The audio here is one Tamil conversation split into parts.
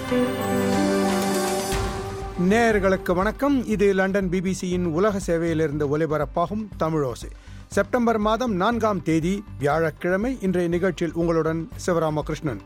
நேயர்களுக்கு வணக்கம் இது லண்டன் பிபிசியின் உலக சேவையிலிருந்து ஒலிபரப்பாகும் தமிழோசை செப்டம்பர் மாதம் நான்காம் தேதி வியாழக்கிழமை இன்றைய நிகழ்ச்சியில் உங்களுடன் சிவராமகிருஷ்ணன்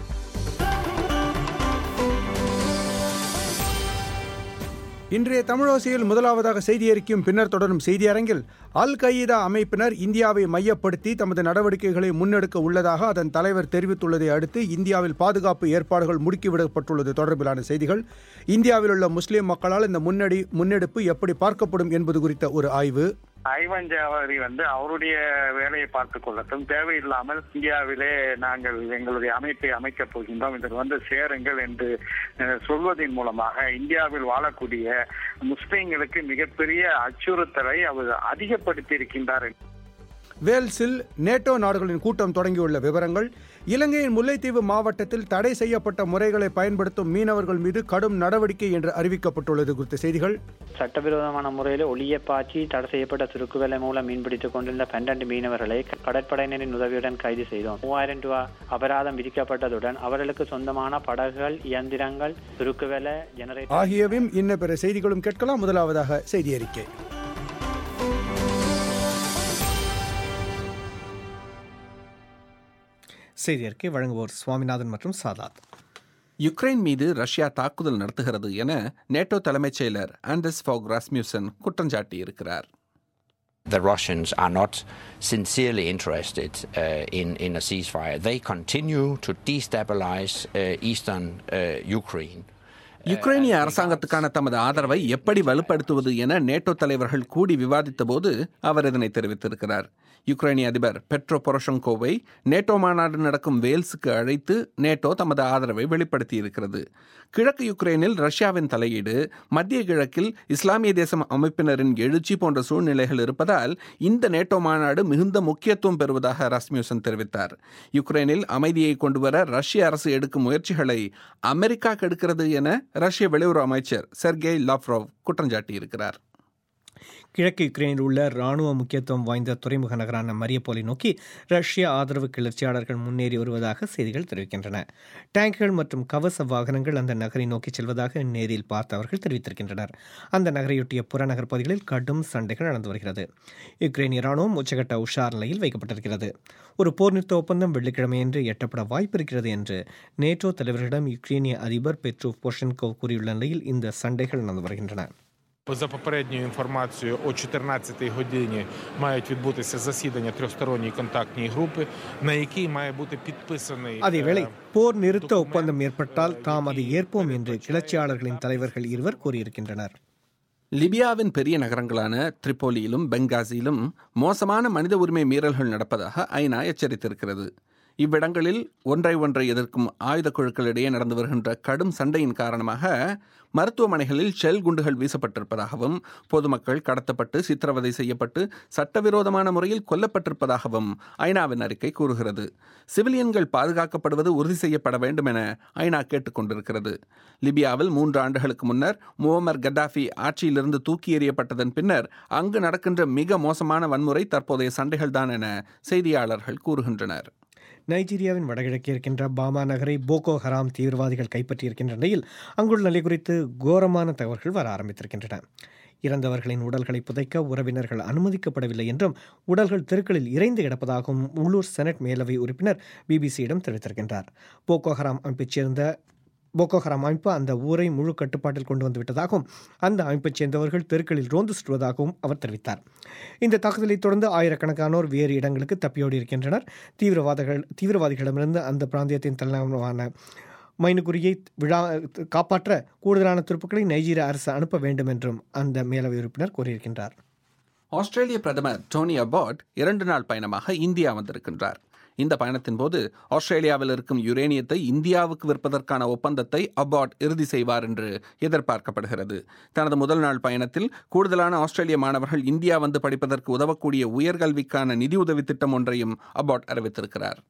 இன்றைய தமிழோசையில் முதலாவதாக செய்தி அறிக்கையும் பின்னர் தொடரும் செய்தி அரங்கில் அல் கயீதா அமைப்பினர் இந்தியாவை மையப்படுத்தி தமது நடவடிக்கைகளை முன்னெடுக்க உள்ளதாக அதன் தலைவர் தெரிவித்துள்ளதை அடுத்து இந்தியாவில் பாதுகாப்பு ஏற்பாடுகள் முடுக்கிவிடப்பட்டுள்ளது தொடர்பிலான செய்திகள் இந்தியாவில் உள்ள முஸ்லிம் மக்களால் இந்த முன்னெடி முன்னெடுப்பு எப்படி பார்க்கப்படும் என்பது குறித்த ஒரு ஆய்வு ஐவன் ஜாவரி வந்து அவருடைய வேலையை பார்த்துக் கொள்ளட்டும் தேவையில்லாமல் இந்தியாவிலே நாங்கள் எங்களுடைய அமைப்பை அமைக்கப் போகின்றோம் இதில் வந்து சேருங்கள் என்று அஹ், சொல்வதன் மூலமாக இந்தியாவில் வாழக்கூடிய முஸ்லிம்களுக்கு மிகப்பெரிய அச்சுறுத்தலை அவர் அதிகப்படுத்தி இருக்கின்றார் வேல்ஸில் நேட்டோ நாடுகளின் கூட்டம் தொடங்கியுள்ள விவரங்கள் இலங்கையின் முல்லைத்தீவு மாவட்டத்தில் தடை செய்யப்பட்ட முறைகளை பயன்படுத்தும் மீனவர்கள் மீது கடும் நடவடிக்கை என்று அறிவிக்கப்பட்டுள்ளது குறித்த செய்திகள் சட்டவிரோதமான முறையில் ஒளிய பாய்ச்சி தடை செய்யப்பட்ட சுருக்கு வேலை மூலம் மீன்பிடித்துக் கொண்டிருந்த பன்னெண்டு மீனவர்களை கடற்படையினரின் உதவியுடன் கைது செய்தோம் மூவாயிரம் ரூபாய் அபராதம் விதிக்கப்பட்டதுடன் அவர்களுக்கு சொந்தமான படகுகள் இயந்திரங்கள் சுருக்கு வேலை ஜெனரேட்டர் ஆகியவையும் இன்ன பிற செய்திகளும் கேட்கலாம் முதலாவதாக செய்தி அறிக்கை செய்தி அறிக்கை வழங்குவோர் சுவாமிநாதன் மற்றும் சாதாத் யுக்ரைன் மீது ரஷ்யா தாக்குதல் நடத்துகிறது என நேட்டோ தலைமைச் செயலர் ஆண்டர்ஸ் ஃபாக் ராஸ்மியூசன் குற்றஞ்சாட்டியிருக்கிறார் the Russians are not sincerely interested uh, in, in a ceasefire. They continue to destabilize uh, eastern uh, Ukraine. யுக்ரைனிய அரசாங்கத்துக்கான தமது ஆதரவை எப்படி வலுப்படுத்துவது என நேட்டோ தலைவர்கள் கூடி விவாதித்தபோது அவர் இதனை தெரிவித்திருக்கிறார் யுக்ரைனிய அதிபர் பெட்ரோ பொரோஷங்கோவை நேட்டோ மாநாடு நடக்கும் வேல்ஸுக்கு அழைத்து நேட்டோ தமது ஆதரவை வெளிப்படுத்தியிருக்கிறது கிழக்கு யுக்ரைனில் ரஷ்யாவின் தலையீடு மத்திய கிழக்கில் இஸ்லாமிய தேசம் அமைப்பினரின் எழுச்சி போன்ற சூழ்நிலைகள் இருப்பதால் இந்த நேட்டோ மாநாடு மிகுந்த முக்கியத்துவம் பெறுவதாக ராஸ்மியூசன் தெரிவித்தார் யுக்ரைனில் அமைதியை கொண்டுவர ரஷ்ய அரசு எடுக்கும் முயற்சிகளை அமெரிக்கா கெடுக்கிறது என ரஷ்ய வெளியுறவு அமைச்சர் செர்கேய் லாவ்ரோவ் குற்றஞ்சாட்டியிருக்கிறார் கிழக்கு யுக்ரைனில் உள்ள ராணுவ முக்கியத்துவம் வாய்ந்த துறைமுக நகரான மரியப்போலை நோக்கி ரஷ்ய ஆதரவு கிளர்ச்சியாளர்கள் முன்னேறி வருவதாக செய்திகள் தெரிவிக்கின்றன டேங்குகள் மற்றும் கவச வாகனங்கள் அந்த நகரை நோக்கி செல்வதாக நேரில் பார்த்தவர்கள் தெரிவித்திருக்கின்றனர் அந்த நகரையொட்டிய புறநகர் பகுதிகளில் கடும் சண்டைகள் நடந்து வருகிறது யுக்ரைனிய ராணுவம் உச்சகட்ட உஷார் நிலையில் வைக்கப்பட்டிருக்கிறது ஒரு போர் நிறுத்த ஒப்பந்தம் வெள்ளிக்கிழமையன்று எட்டப்பட வாய்ப்பு இருக்கிறது என்று நேட்டோ தலைவர்களிடம் யுக்ரைனிய அதிபர் பெட்ரோ போஷன்கோவ் கூறியுள்ள நிலையில் இந்த சண்டைகள் நடந்து வருகின்றன За попередньою інформацією, о 14-й годині мають відбутися засідання трьохсторонньої контактної групи, на якій має бути підписаний அதேவேளை е, போர் நிறுத்த ஒப்பந்தம் ஏற்பட்டால் தாம் அதை ஏற்போம் என்று கிளர்ச்சியாளர்களின் தலைவர்கள் இருவர் கூறியிருக்கின்றனர் லிபியாவின் பெரிய நகரங்களான திரிப்போலியிலும் பெங்காசியிலும் மோசமான மனித உரிமை மீறல்கள் நடப்பதாக ஐநா எச்சரித்திருக்கிறது இவ்விடங்களில் ஒன்றை ஒன்றை எதிர்க்கும் ஆயுத குழுக்களிடையே நடந்து வருகின்ற கடும் சண்டையின் காரணமாக மருத்துவமனைகளில் ஷெல் குண்டுகள் வீசப்பட்டிருப்பதாகவும் பொதுமக்கள் கடத்தப்பட்டு சித்திரவதை செய்யப்பட்டு சட்டவிரோதமான முறையில் கொல்லப்பட்டிருப்பதாகவும் ஐநாவின் அறிக்கை கூறுகிறது சிவிலியன்கள் பாதுகாக்கப்படுவது உறுதி செய்யப்பட வேண்டும் என ஐநா கேட்டுக்கொண்டிருக்கிறது லிபியாவில் மூன்று ஆண்டுகளுக்கு முன்னர் முவமர் கட்டாஃபி ஆட்சியிலிருந்து தூக்கி எறியப்பட்டதன் பின்னர் அங்கு நடக்கின்ற மிக மோசமான வன்முறை தற்போதைய சண்டைகள்தான் என செய்தியாளர்கள் கூறுகின்றனர் நைஜீரியாவின் வடகிழக்கே இருக்கின்ற பாமா நகரை போகோ ஹராம் தீவிரவாதிகள் கைப்பற்றியிருக்கின்ற நிலையில் அங்குள்ள நிலை குறித்து கோரமான தகவல்கள் வர ஆரம்பித்திருக்கின்றன இறந்தவர்களின் உடல்களை புதைக்க உறவினர்கள் அனுமதிக்கப்படவில்லை என்றும் உடல்கள் தெருக்களில் இறைந்து கிடப்பதாகவும் உள்ளூர் செனட் மேலவை உறுப்பினர் பிபிசியிடம் தெரிவித்திருக்கின்றார் போகோ ஹராம் அமைப்பைச் சேர்ந்த போகோ ஹராம் அமைப்பு அந்த ஊரை முழு கட்டுப்பாட்டில் கொண்டு வந்து விட்டதாகவும் அந்த அமைப்பைச் சேர்ந்தவர்கள் தெருக்களில் ரோந்து சுற்றுவதாகவும் அவர் தெரிவித்தார் இந்த தாக்குதலைத் தொடர்ந்து ஆயிரக்கணக்கானோர் வேறு இடங்களுக்கு தப்பியோடி இருக்கின்றனர் தீவிரவாதிகள் தீவிரவாதிகளிடமிருந்து அந்த பிராந்தியத்தின் தலைநகரமான மைனுகுரியை விழா காப்பாற்ற கூடுதலான துருப்புக்களை நைஜீரிய அரசு அனுப்ப வேண்டும் என்றும் அந்த மேலவை உறுப்பினர் கூறியிருக்கின்றார் ஆஸ்திரேலிய பிரதமர் டோனி அபாட் இரண்டு நாள் பயணமாக இந்தியா வந்திருக்கின்றார் இந்த பயணத்தின் போது ஆஸ்திரேலியாவில் இருக்கும் யுரேனியத்தை இந்தியாவுக்கு விற்பதற்கான ஒப்பந்தத்தை அபாட் இறுதி செய்வார் என்று எதிர்பார்க்கப்படுகிறது தனது முதல் நாள் பயணத்தில் கூடுதலான ஆஸ்திரேலிய மாணவர்கள் இந்தியா வந்து படிப்பதற்கு உதவக்கூடிய உயர்கல்விக்கான நிதியுதவி திட்டம் ஒன்றையும் அபாட் அறிவித்திருக்கிறார்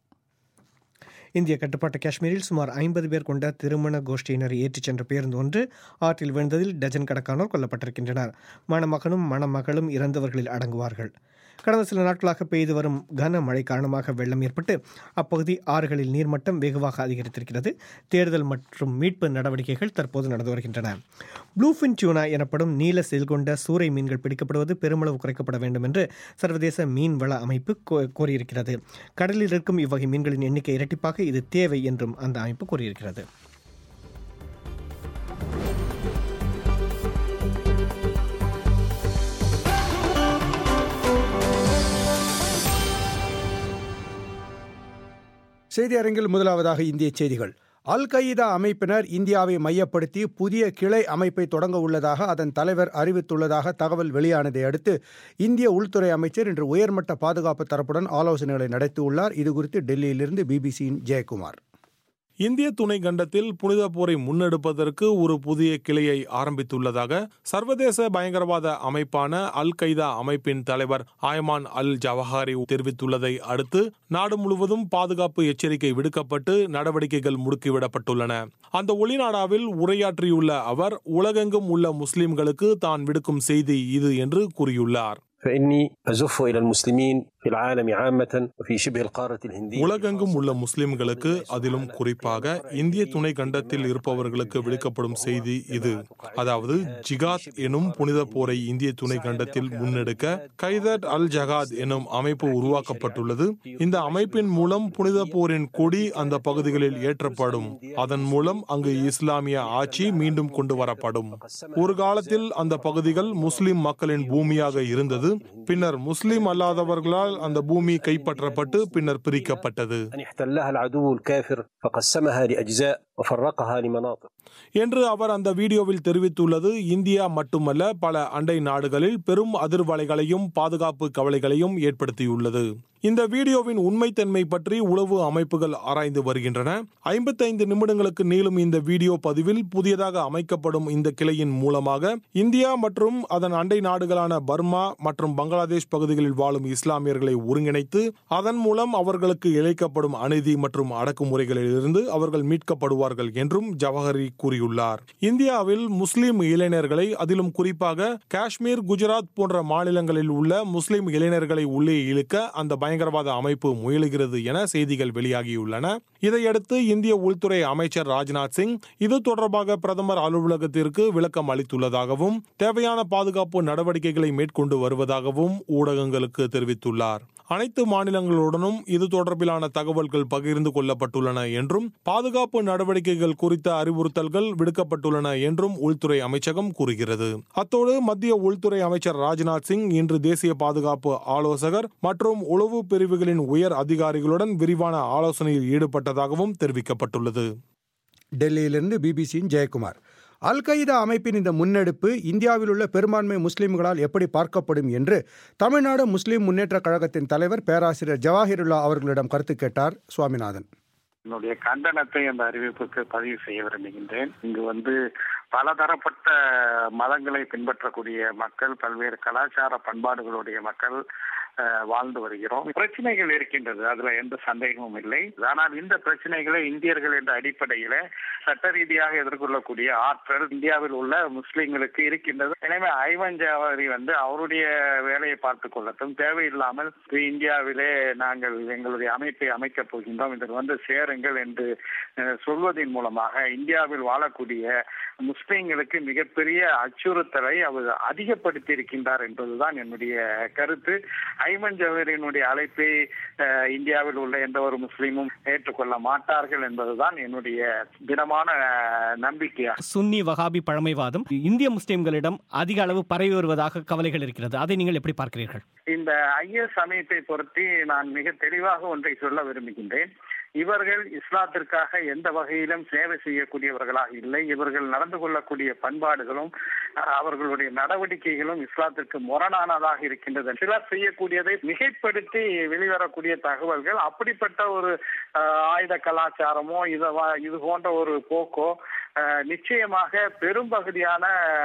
இந்திய கட்டுப்பாட்டு காஷ்மீரில் சுமார் ஐம்பது பேர் கொண்ட திருமண கோஷ்டியினர் ஏற்றிச் சென்ற பேருந்து ஒன்று ஆற்றில் விழுந்ததில் டஜன் கணக்கானோர் கொல்லப்பட்டிருக்கின்றனர் மணமகனும் மணமகளும் இறந்தவர்களில் அடங்குவார்கள் கடந்த சில நாட்களாக பெய்து வரும் கனமழை காரணமாக வெள்ளம் ஏற்பட்டு அப்பகுதி ஆறுகளில் நீர்மட்டம் வெகுவாக அதிகரித்திருக்கிறது தேடுதல் மற்றும் மீட்பு நடவடிக்கைகள் தற்போது நடந்து வருகின்றன ப்ளூஃபின் டியூனா எனப்படும் நீல செல் கொண்ட சூறை மீன்கள் பிடிக்கப்படுவது பெருமளவு குறைக்கப்பட வேண்டும் என்று சர்வதேச மீன்வள அமைப்பு கோ- கோரியிருக்கிறது கடலில் இருக்கும் இவ்வகை மீன்களின் எண்ணிக்கை இரட்டிப்பாக இது தேவை என்றும் அந்த அமைப்பு கூறியிருக்கிறது செய்தி அரங்கில் முதலாவதாக இந்திய செய்திகள் அல் கயீதா அமைப்பினர் இந்தியாவை மையப்படுத்தி புதிய கிளை அமைப்பை தொடங்க உள்ளதாக அதன் தலைவர் அறிவித்துள்ளதாக தகவல் வெளியானதை அடுத்து இந்திய உள்துறை அமைச்சர் இன்று உயர்மட்ட பாதுகாப்பு தரப்புடன் ஆலோசனைகளை நடத்தியுள்ளார் இதுகுறித்து டெல்லியிலிருந்து பிபிசியின் ஜெயக்குமார் இந்திய துணை கண்டத்தில் புனித போரை முன்னெடுப்பதற்கு ஒரு புதிய கிளையை ஆரம்பித்துள்ளதாக சர்வதேச பயங்கரவாத அமைப்பான அல் கைதா அமைப்பின் தலைவர் ஆயமான் அல் ஜவஹாரி தெரிவித்துள்ளதை அடுத்து நாடு முழுவதும் பாதுகாப்பு எச்சரிக்கை விடுக்கப்பட்டு நடவடிக்கைகள் முடுக்கிவிடப்பட்டுள்ளன அந்த ஒளிநாடாவில் உரையாற்றியுள்ள அவர் உலகெங்கும் உள்ள முஸ்லிம்களுக்கு தான் விடுக்கும் செய்தி இது என்று கூறியுள்ளார் فإني أزف إلى المسلمين في العالم عامة وفي شبه القارة الهندية உலகெங்கும் உள்ள முஸ்லிம்களுக்கு அதிலும் குறிப்பாக இந்திய துணை கண்டத்தில் இருப்பவர்களுக்கு விடுக்கப்படும் செய்தி இது அதாவது ஜிகாத் எனும் புனித போரை இந்திய துணை கண்டத்தில் முன்னெடுக்க கைதட் அல் ஜகாத் எனும் அமைப்பு உருவாக்கப்பட்டுள்ளது இந்த அமைப்பின் மூலம் புனித போரின் கொடி அந்த பகுதிகளில் ஏற்றப்படும் அதன் மூலம் அங்கு இஸ்லாமிய ஆட்சி மீண்டும் கொண்டு வரப்படும் ஒரு காலத்தில் அந்த பகுதிகள் முஸ்லிம் மக்களின் பூமியாக இருந்தது பின்னர் முஸ்லிம் அல்லாதவர்களால் அந்த பூமி கைப்பற்றப்பட்டு பின்னர் பிரிக்கப்பட்டது أن احتلها العدو الكافر فقسمها لأجزاء وفرقها لمناطق என்று அவர் அந்த வீடியோவில் தெரிவித்துள்ளது இந்தியா மட்டுமல்ல பல அண்டை நாடுகளில் பெரும் அதிர்வலைகளையும் பாதுகாப்பு கவலைகளையும் ஏற்படுத்தியுள்ளது இந்த வீடியோவின் உண்மைத்தன்மை பற்றி உளவு அமைப்புகள் ஆராய்ந்து வருகின்றன ஐம்பத்தைந்து நிமிடங்களுக்கு நீளும் இந்த வீடியோ பதிவில் புதியதாக அமைக்கப்படும் இந்த கிளையின் மூலமாக இந்தியா மற்றும் அதன் அண்டை நாடுகளான பர்மா மற்றும் பங்களாதேஷ் பகுதிகளில் வாழும் இஸ்லாமியர்களை ஒருங்கிணைத்து அதன் மூலம் அவர்களுக்கு இழைக்கப்படும் அநீதி மற்றும் அடக்குமுறைகளிலிருந்து அவர்கள் மீட்கப்படுவார்கள் என்றும் ஜவஹரி கூறியுள்ளார் இந்தியாவில் முஸ்லிம் இளைஞர்களை அதிலும் குறிப்பாக காஷ்மீர் குஜராத் போன்ற மாநிலங்களில் உள்ள முஸ்லிம் இளைஞர்களை உள்ளே இழுக்க அந்த பயங்கரவாத அமைப்பு முயலுகிறது என செய்திகள் வெளியாகியுள்ளன இதையடுத்து இந்திய உள்துறை அமைச்சர் ராஜ்நாத் சிங் இது தொடர்பாக பிரதமர் அலுவலகத்திற்கு விளக்கம் அளித்துள்ளதாகவும் தேவையான பாதுகாப்பு நடவடிக்கைகளை மேற்கொண்டு வருவதாகவும் ஊடகங்களுக்கு தெரிவித்துள்ளார் அனைத்து மாநிலங்களுடனும் இது தொடர்பிலான தகவல்கள் பகிர்ந்து கொள்ளப்பட்டுள்ளன என்றும் பாதுகாப்பு நடவடிக்கைகள் குறித்த அறிவுறுத்தல்கள் விடுக்கப்பட்டுள்ளன என்றும் உள்துறை அமைச்சகம் கூறுகிறது அத்தோடு மத்திய உள்துறை அமைச்சர் ராஜ்நாத் சிங் இன்று தேசிய பாதுகாப்பு ஆலோசகர் மற்றும் உளவு பிரிவுகளின் உயர் அதிகாரிகளுடன் விரிவான ஆலோசனையில் ஈடுபட்டதாகவும் தெரிவிக்கப்பட்டுள்ளது டெல்லியிலிருந்து பிபிசியின் ஜெயக்குமார் அல் கயீதா அமைப்பின் இந்த முன்னெடுப்பு இந்தியாவில் உள்ள பெரும்பான்மை முஸ்லிம்களால் எப்படி பார்க்கப்படும் என்று தமிழ்நாடு முஸ்லிம் முன்னேற்றக் கழகத்தின் தலைவர் பேராசிரியர் ஜவாஹிருல்லா அவர்களிடம் கருத்து கேட்டார் சுவாமிநாதன் என்னுடைய கண்டனத்தை அந்த அறிவிப்புக்கு பதிவு செய்ய விரும்புகின்றேன் இங்கு வந்து பல தரப்பட்ட மதங்களை பின்பற்றக்கூடிய மக்கள் பல்வேறு கலாச்சார பண்பாடுகளுடைய மக்கள் அஹ், வாழ்ந்து வருகிறோம் பிரச்சனைகள் இருக்கின்றது அதுல எந்த சந்தேகமும் இல்லை ஆனால் இந்த பிரச்சனைகளை இந்தியர்கள் என்ற அடிப்படையில சட்ட ரீதியாக எதிர்கொள்ளக்கூடிய ஆற்றல் இந்தியாவில் உள்ள முஸ்லிம்களுக்கு இருக்கின்றது எனவே ஐவன் ஜாவரி வந்து அவருடைய வேலையை பார்த்துக் கொள்ளட்டும் தேவையில்லாமல் இந்தியாவிலே நாங்கள் எங்களுடைய அமைப்பை அமைக்கப் போகின்றோம் இதில் வந்து சேருங்கள் என்று அஹ், சொல்வதன் மூலமாக இந்தியாவில் வாழக்கூடிய முஸ்லிம்களுக்கு மிகப்பெரிய அச்சுறுத்தலை அவர் அதிகப்படுத்தி இருக்கின்றார் என்பதுதான் என்னுடைய கருத்து ஐமன் ஜவஹரினுடைய அழைப்பை அஹ், இந்தியாவில் உள்ள எந்த ஒரு முஸ்லீமும் ஏற்றுக்கொள்ள மாட்டார்கள் என்பதுதான் என்னுடைய திடமான அஹ், நம்பிக்கையாகும் சுன்னி வகாபி பழமைவாதம் இந்திய முஸ்லிம்களிடம் அதிக அளவு பரவி வருவதாக கவலைகள் இருக்கிறது அதை நீங்கள் எப்படி பார்க்கிறீர்கள் இந்த ஐஎஸ் அமைப்பை பொறுத்து நான் மிக தெளிவாக ஒன்றை சொல்ல விரும்புகின்றேன் இவர்கள் இஸ்லாத்திற்காக எந்த வகையிலும் சேவை செய்யக்கூடியவர்களாக இல்லை இவர்கள் நடந்து கொள்ளக்கூடிய பண்பாடுகளும் அஹ், அவர்களுடைய நடவடிக்கைகளும் இஸ்லாத்திற்கு முரணானதாக இருக்கின்றது சிலர் செய்யக்கூடியதை மிகைப்படுத்தி வெளிவரக்கூடிய தகவல்கள் அப்படிப்பட்ட ஒரு அஹ், ஆயுத கலாச்சாரமோ இத வா- இது போன்ற ஒரு போக்கோ அஹ், நிச்சயமாக பெரும்பகுதியான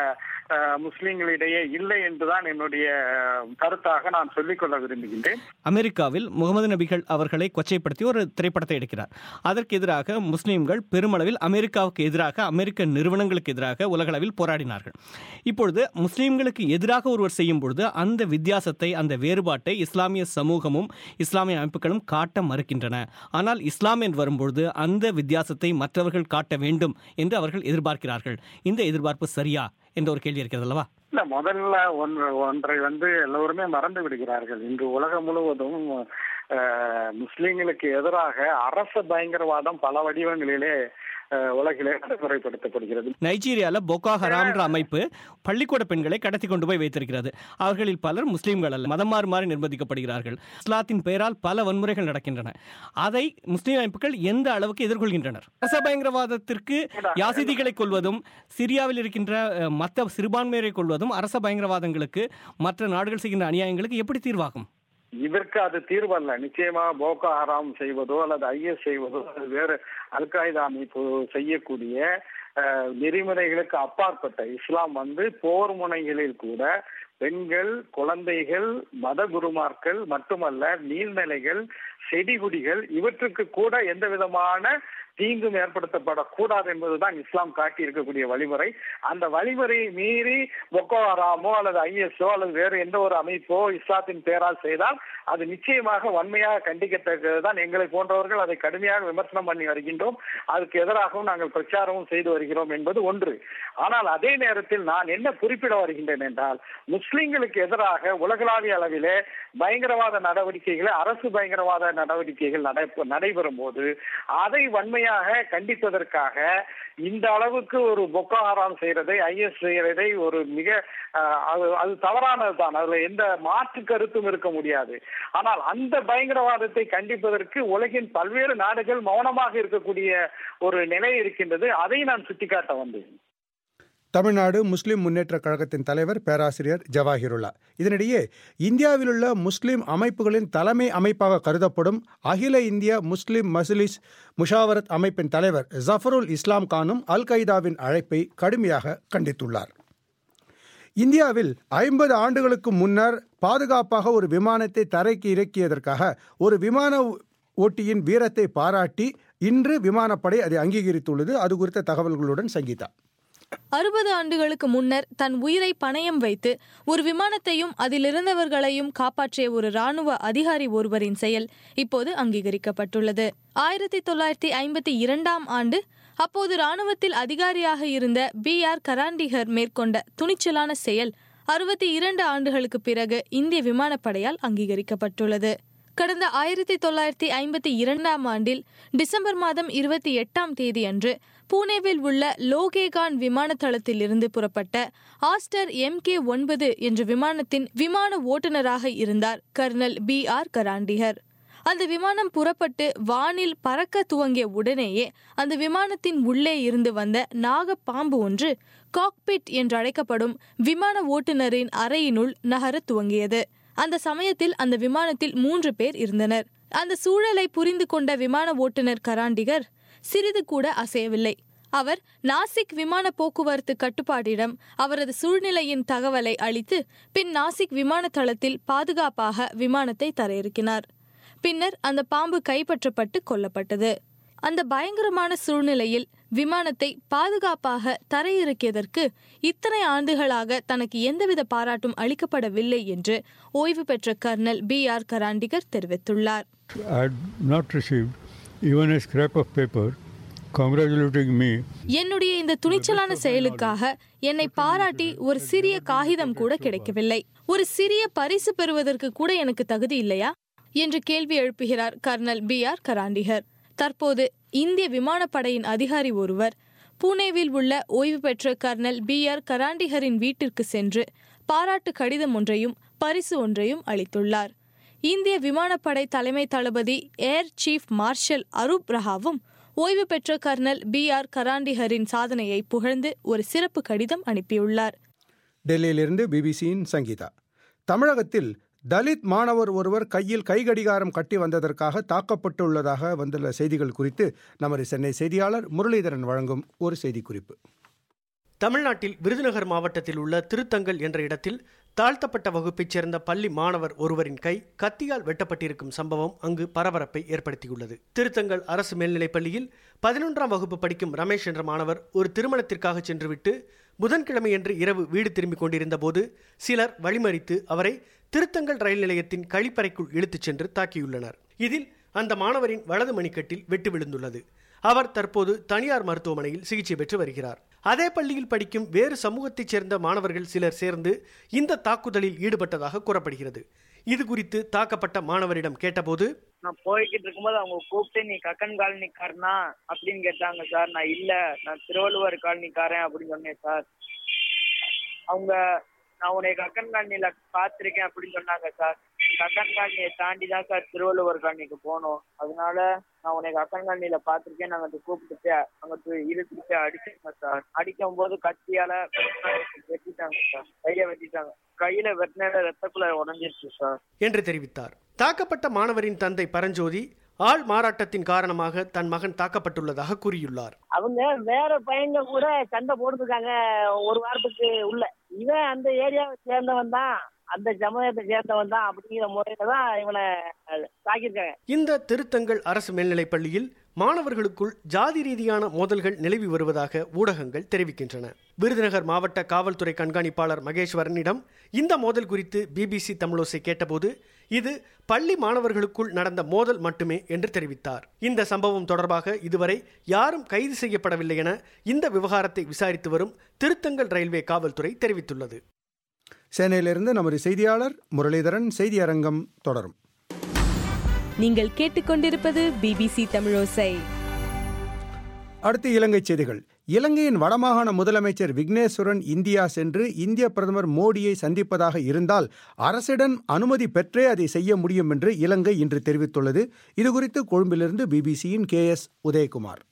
அஹ், முஸ்லிம்களிடையே இல்லை என்றுதான் என்னுடைய அஹ், கருத்தாக நான் சொல்லிக்கொள்ள விரும்புகின்றேன் அமெரிக்காவில் முகமது நபிகள் அவர்களை கொச்சைப்படுத்தி ஒரு திரைப்படத்தை எடுக்கிறார் அதற்கு எதிராக முஸ்லிம்கள் பெருமளவில் அமெரிக்காவுக்கு எதிராக அமெரிக்க நிறுவனங்களுக்கு எதிராக உலகளவில் போராடினார்கள் இப்பொழுது முஸ்லிம்களுக்கு எதிராக ஒருவர் செய்யும் பொழுது அந்த வித்தியாசத்தை அந்த வேறுபாட்டை இஸ்லாமிய சமூகமும் இஸ்லாமிய அமைப்புகளும் காட்ட மறுக்கின்றன ஆனால் இஸ்லாம் என்று வரும்பொழுது அந்த வித்தியாசத்தை மற்றவர்கள் காட்ட வேண்டும் என்று அவர்கள் எதிர்பார்க்கிறார்கள் இந்த எதிர்பார்ப்பு சரியா என்ற ஒரு கேள்வி இருக்கிறது அல்லவா இல்ல முதல்ல ஒன்று ஒன்றை வந்து எல்லோருமே மறந்து விடுகிறார்கள் இன்று உலகம் முழுவதும் அஹ், முஸ்லிம்களுக்கு எதிராக அரச பயங்கரவாதம் பல வடிவங்களிலே அஹ், உலகிலே நடைமுறைப்படுத்தப்படுகிறது நைஜீரியால பொக்கா ஹராம்ன்ற அமைப்பு பள்ளிக்கூட பெண்களை கடத்தி கொண்டு போய் வைத்திருக்கிறது அவர்களில் பலர் முஸ்லீம்கள் அல்ல மதம் மாறி மாறி நிர்பந்திக்கப்படுகிறார்கள் இஸ்லாத்தின் பெயரால் பல வன்முறைகள் நடக்கின்றன அதை முஸ்லீம் அமைப்புகள் எந்த அளவுக்கு எதிர்கொள்கின்றனர் அரச பயங்கரவாதத்திற்கு யாசிதிகளை கொள்வதும் சிரியாவில் இருக்கின்ற அஹ், மத்த சிறுபான்மையரை கொள்வதும் அரச பயங்கரவாதங்களுக்கு மற்ற நாடுகள் செய்கின்ற அநியாயங்களுக்கு எப்படி தீர்வாகும் இதற்கு அது தீர்வல்ல நிச்சயமா போகோ ஹராம் செய்வதோ அல்லது ஐஎஸ் செய்வதோ அல்லது வேறு அல் காய்தா அமைப்பு செய்யக்கூடிய அஹ், நெறிமுறைகளுக்கு அப்பாற்பட்ட இஸ்லாம் வந்து போர் முனைகளில் கூட பெண்கள் குழந்தைகள் மத குருமார்கள் மட்டுமல்ல நீர்நிலைகள் செடிகுடிகள் இவற்றுக்கு கூட எந்த விதமான தீங்கும் ஏற்படுத்தப்படக்கூடாது என்பதுதான் இஸ்லாம் காட்டி இருக்கக்கூடிய வழிமுறை அந்த வழிமுறையை மீறி பொக்கோ ஹராமோ அல்லது ஐஎஸ்ஓ அல்லது வேறு எந்த ஒரு அமைப்போ இஸ்லாத்தின் பேரால் செய்தால் அது நிச்சயமாக வன்மையாக கண்டிக்கத்தக்கதுதான் எங்களை போன்றவர்கள் அதை கடுமையாக விமர்சனம் பண்ணி வருகின்றோம் அதுக்கு எதிராகவும் நாங்கள் பிரச்சாரமும் செய்து வருகிறோம் என்பது ஒன்று ஆனால் அதே நேரத்தில் நான் என்ன குறிப்பிட வருகின்றேன் என்றால் முஸ்லிம்களுக்கு எதிராக உலகளாவிய அளவிலே பயங்கரவாத நடவடிக்கைகளை அரசு பயங்கரவாத நடவடிக்கைகள் நடை- நடைபெறும் போது அதை வன்மையாக கண்டிப்பதற்காக இந்த அளவுக்கு ஒரு பொக்கோ ஹராம் செய்யறதை ஐஎஸ் செய்யறதை ஒரு மிக அஹ், அது அது தவறானது தான் அதுல எந்த மாற்று கருத்தும் இருக்க முடியாது ஆனால் அந்த பயங்கரவாதத்தை கண்டிப்பதற்கு உலகின் பல்வேறு நாடுகள் மௌனமாக இருக்கக்கூடிய ஒரு நிலை இருக்கின்றது அதை நான் சுட்டிக்காட்ட வந்தேன் தமிழ்நாடு முஸ்லிம் முன்னேற்ற கழகத்தின் தலைவர் பேராசிரியர் ஜவாஹிருல்லா இதனிடையே இந்தியாவிலுள்ள முஸ்லிம் அமைப்புகளின் தலைமை அமைப்பாக கருதப்படும் அகில இந்திய முஸ்லிம் மஸ்லிஸ் முஷாவரத் அமைப்பின் தலைவர் ஜஃபருல் இஸ்லாம் கானும் அல் கைதாவின் அழைப்பை கடுமையாக கண்டித்துள்ளார் இந்தியாவில் ஐம்பது ஆண்டுகளுக்கு முன்னர் பாதுகாப்பாக ஒரு விமானத்தை தரைக்கு இறக்கியதற்காக ஒரு விமான ஓட்டியின் வீரத்தை பாராட்டி இன்று விமானப்படை அதை அங்கீகரித்துள்ளது அது குறித்த தகவல்களுடன் சங்கீதா அறுபது ஆண்டுகளுக்கு முன்னர் தன் உயிரை பணயம் வைத்து ஒரு விமானத்தையும் அதிலிருந்தவர்களையும் காப்பாற்றிய ஒரு ராணுவ அதிகாரி ஒருவரின் செயல் இப்போது அங்கீகரிக்கப்பட்டுள்ளது ஆயிரத்தி தொள்ளாயிரத்தி ஐம்பத்தி இரண்டாம் ஆண்டு அப்போது ராணுவத்தில் அதிகாரியாக இருந்த பி ஆர் கராண்டிகர் மேற்கொண்ட துணிச்சலான செயல் அறுபத்தி இரண்டு ஆண்டுகளுக்கு பிறகு இந்திய விமானப்படையால் அங்கீகரிக்கப்பட்டுள்ளது கடந்த ஆயிரத்தி தொள்ளாயிரத்தி ஐம்பத்தி இரண்டாம் ஆண்டில் டிசம்பர் மாதம் இருபத்தி எட்டாம் தேதி அன்று பூனேவில் உள்ள லோகேகான் விமான தளத்திலிருந்து புறப்பட்ட ஆஸ்டர் எம் கே ஒன்பது என்ற விமானத்தின் விமான ஓட்டுநராக இருந்தார் கர்னல் பி ஆர் கராண்டிகர் அந்த விமானம் புறப்பட்டு வானில் பறக்க துவங்கிய உடனேயே அந்த விமானத்தின் உள்ளே இருந்து வந்த நாகப்பாம்பு ஒன்று காக்பிட் என்று அழைக்கப்படும் விமான ஓட்டுநரின் அறையினுள் நகரத் துவங்கியது அந்த சமயத்தில் அந்த விமானத்தில் மூன்று பேர் இருந்தனர் அந்த சூழலை புரிந்து கொண்ட விமான ஓட்டுநர் கராண்டிகர் சிறிது கூட அசையவில்லை அவர் நாசிக் விமான போக்குவரத்து கட்டுப்பாட்டிடம் அவரது சூழ்நிலையின் தகவலை அளித்து பின் நாசிக் விமான தளத்தில் பாதுகாப்பாக விமானத்தை தரையிறக்கினார் பின்னர் அந்த பாம்பு கைப்பற்றப்பட்டு கொல்லப்பட்டது அந்த பயங்கரமான சூழ்நிலையில் விமானத்தை பாதுகாப்பாக தரையிறக்கியதற்கு இத்தனை ஆண்டுகளாக தனக்கு எந்தவித பாராட்டும் அளிக்கப்படவில்லை என்று ஓய்வு பெற்ற கர்னல் பி ஆர் கராண்டிகர் தெரிவித்துள்ளார் I had not received even a scrap of paper congratulating me என்னுடைய இந்த துணிச்சலான செயலுக்காக என்னை பாராட்டி ஒரு சிறிய காகிதம் கூட கிடைக்கவில்லை ஒரு சிறிய பரிசு பெறுவதற்கு கூட எனக்கு தகுதி இல்லையா என்று கேள்வி எழுப்புகிறார் கர்னல் பி ஆர் கராண்டிகர் தற்போது இந்திய விமானப்படையின் அதிகாரி ஒருவர் பூனேவில் உள்ள ஓய்வு பெற்ற கர்னல் பி ஆர் கராண்டிகரின் வீட்டிற்கு சென்று பாராட்டு கடிதம் ஒன்றையும் பரிசு ஒன்றையும் அளித்துள்ளார் இந்திய விமானப்படை தலைமை தளபதி ஏர் சீஃப் மார்ஷல் அரூப் ரஹாவும் ஓய்வு பெற்ற கர்னல் பி ஆர் கராண்டிகரின் சாதனையை புகழ்ந்து ஒரு சிறப்பு கடிதம் அனுப்பியுள்ளார் டெல்லியிலிருந்து பிபிசியின் சங்கீதா தமிழகத்தில் தலித் மாணவர் ஒருவர் கையில் கைகடிகாரம் கட்டி வந்ததற்காக தாக்கப்பட்டுள்ளதாக வந்துள்ள செய்திகள் குறித்து நமது சென்னை செய்தியாளர் முரளிதரன் வழங்கும் ஒரு செய்திக்குறிப்பு தமிழ்நாட்டில் விருதுநகர் மாவட்டத்தில் உள்ள திருத்தங்கல் என்ற இடத்தில் தாழ்த்தப்பட்ட வகுப்பைச் சேர்ந்த பள்ளி மாணவர் ஒருவரின் கை கத்தியால் வெட்டப்பட்டிருக்கும் சம்பவம் அங்கு பரபரப்பை ஏற்படுத்தியுள்ளது திருத்தங்கல் அரசு மேல்நிலைப் பள்ளியில் பதினொன்றாம் வகுப்பு படிக்கும் ரமேஷ் என்ற மாணவர் ஒரு திருமணத்திற்காக சென்றுவிட்டு புதன்கிழமையன்று இரவு வீடு திரும்பிக் கொண்டிருந்த போது சிலர் வழிமறித்து அவரை திருத்தங்கல் ரயில் நிலையத்தின் கழிப்பறைக்குள் இழுத்துச் சென்று தாக்கியுள்ளனர் இதில் அந்த மாணவரின் வலது மணிக்கட்டில் வெட்டு விழுந்துள்ளது அவர் தற்போது தனியார் மருத்துவமனையில் சிகிச்சை பெற்று வருகிறார் அதே பள்ளியில் படிக்கும் வேறு சமூகத்தைச் சேர்ந்த மாணவர்கள் சிலர் சேர்ந்து இந்த தாக்குதலில் ஈடுபட்டதாக கூறப்படுகிறது இது குறித்து தாக்கப்பட்ட மாணவரிடம் கேட்டபோது நான் போய்கிட்டு இருக்கும்போது அவங்க கூப்பிட்டு நீ கக்கன் காலனிக்காரனா அப்படின்னு கேட்டாங்க சார் நான் இல்ல நான் திருவள்ளுவர் காலனிக்காரன் அப்படின்னு சொன்னேன் சார் அவங்க நான் உன்னை கக்கன் காலனில பார்த்திருக்கேன் அப்படின்னு சொன்னாங்க சார் கக்கன் காலனியை தாண்டி தான் சார் திருவள்ளுவர் காலனிக்கு போனோம் அதனால நான் உன்னை கக்கன் காலனில பார்த்திருக்கேன் நாங்க அதை கூப்பிட்டுட்டு அங்க இழுத்துட்டு அடிச்சாங்க சார் அடிக்கும் போது கத்தியால வெட்டிட்டாங்க சார் கையை வெட்டிட்டாங்க கையில வெட்டின ரத்தக்குள்ள உடஞ்சிருச்சு சார் என்று தெரிவித்தார் தாக்கப்பட்ட மாணவரின் தந்தை பரஞ்சோதி ஆள் மாறாட்டத்தின் காரணமாக தன் மகன் தாக்கப்பட்டுள்ளதாக கூறியுள்ளார் அவங்க வேற பையங்க கூட சண்டை போட்டுருக்காங்க ஒரு வாரத்துக்கு உள்ள இவன் அந்த ஏரியாவை சேர்ந்தவன் தான் அந்த சமூகத்தை சேர்ந்தவன் தான் அப்படிங்கிற முறையில தான் இவனை தாக்கியிருக்காங்க இந்த திருத்தங்கள் அரசு மேல்நிலைப் பள்ளியில் மாணவர்களுக்குள் ஜாதி ரீதியான மோதல்கள் நிலவி வருவதாக ஊடகங்கள் தெரிவிக்கின்றன விருதுநகர் மாவட்ட காவல்துறை கண்காணிப்பாளர் மகேஸ்வரனிடம் இந்த மோதல் குறித்து பிபிசி தமிழோசை கேட்டபோது இது பள்ளி மாணவர்களுக்குள் நடந்த மோதல் மட்டுமே என்று தெரிவித்தார் இந்த சம்பவம் தொடர்பாக இதுவரை யாரும் கைது செய்யப்படவில்லை என இந்த விவகாரத்தை விசாரித்து வரும் திருத்தங்கல் ரயில்வே காவல்துறை தெரிவித்துள்ளது சென்னையிலிருந்து நமது செய்தியாளர் முரளிதரன் செய்தி அரங்கம் தொடரும் நீங்கள் கேட்டுக்கொண்டிருப்பது பிபிசி தமிழோசை அடுத்து இலங்கை செய்திகள் இலங்கையின் வடமாகாண முதலமைச்சர் விக்னேஸ்வரன் இந்தியா சென்று இந்திய பிரதமர் மோடியை சந்திப்பதாக இருந்தால் அரசிடம் அனுமதி பெற்றே அதை செய்ய முடியும் என்று இலங்கை இன்று தெரிவித்துள்ளது இதுகுறித்து கொழும்பிலிருந்து பிபிசியின் கே எஸ் உதயகுமார்